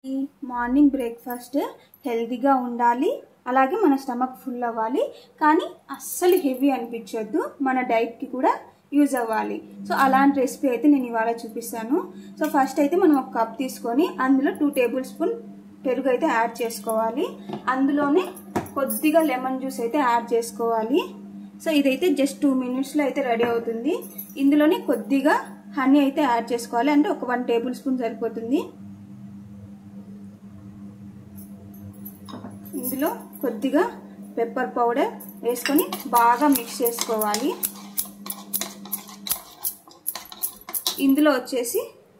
ఈ morning breakfast హెల్తీగా ఉండాలి అలాగే మన స్టమక్ ఫుల్ అవ్వాలి కానీ అస్సలు హెవీ అనిపించొద్దు మన డైట్కి కూడా యూజ్ అవ్వాలి సో అలాంటి రెసిపీ అయితే నేను ఇవాళ చూపిస్తాను సో ఫస్ట్ అయితే మనం ఒక కప్ తీసుకొని అందులో టూ టేబుల్ స్పూన్ పెరుగు అయితే యాడ్ చేసుకోవాలి అందులోనే కొద్దిగా లెమన్ జ్యూస్ అయితే యాడ్ చేసుకోవాలి సో ఇదైతే జస్ట్ టూ మినిట్స్లో అయితే రెడీ అవుతుంది ఇందులోనే కొద్దిగా హనీ అయితే యాడ్ చేసుకోవాలి అంటే ఒక వన్ టేబుల్ స్పూన్ సరిపోతుంది ఇందులో కొద్దిగా పెప్పర్ పౌడర్ వేసుకొని బాగా మిక్స్ చేసుకోవాలి ఇందులో వచ్చేసి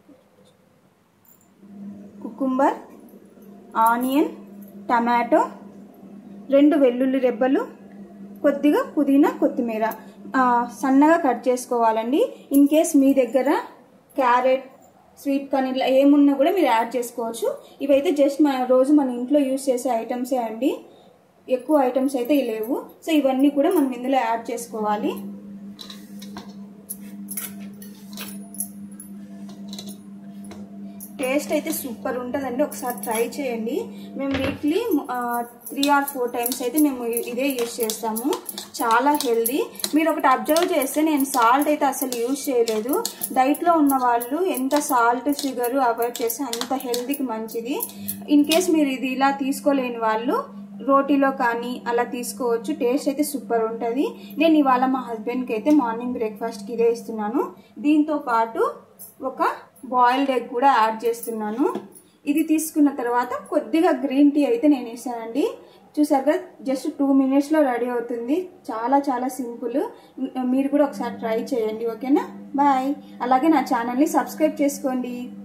కుకుంబర్ ఆనియన్ టమాటో రెండు వెల్లుల్లి రెబ్బలు కొద్దిగా పుదీనా కొత్తిమీర సన్నగా కట్ చేసుకోవాలండి ఇన్ కేస్ మీ దగ్గర క్యారెట్ స్వీట్ కార్న్ ఇట్లా ఏమున్నా కూడా మీరు యాడ్ చేసుకోవచ్చు ఇవైతే జస్ట్ మన రోజు మన ఇంట్లో యూస్ చేసే ఐటమ్సే అండి ఎక్కువ ఐటమ్స్ అయితే లేవు సో ఇవన్నీ కూడా మనం ఇందులో యాడ్ చేసుకోవాలి టేస్ట్ అయితే సూపర్ ఉంటుందండి ఒకసారి ట్రై చేయండి మేము weekly three or four times అయితే మేము ఇదే యూజ్ చేస్తాము చాలా హెల్దీ మీరు ఒకటి అబ్జర్వ్ చేస్తే నేను సాల్ట్ అయితే అసలు యూజ్ చేయలేదు డైట్లో ఉన్న వాళ్ళు ఎంత సాల్ట్ షుగర్ అవాయిడ్ చేస్తే అంత హెల్దీకి మంచిది ఇన్ కేస్ మీరు ఇది ఇలా తీసుకోలేని వాళ్ళు రోటీలో కానీ అలా తీసుకోవచ్చు టేస్ట్ అయితే సూపర్ ఉంటుంది నేను ఇవాళ మా హస్బెండ్కి అయితే మార్నింగ్ బ్రేక్ఫాస్ట్కి ఇదే ఇస్తున్నాను దీంతో పాటు ఒక బాయిల్డ్ ఎగ్ కూడా యాడ్ చేస్తున్నాను ఇది తీసుకున్న తర్వాత కొద్దిగా గ్రీన్ టీ అయితే నేను వేసానండి చూసారుగా జస్ట్ టూ మినిట్స్లో రెడీ అవుతుంది చాలా చాలా సింపుల్ మీరు కూడా ఒకసారి ట్రై చేయండి ఓకేనా బాయ్ అలాగే నా ఛానల్ని సబ్స్క్రైబ్ చేసుకోండి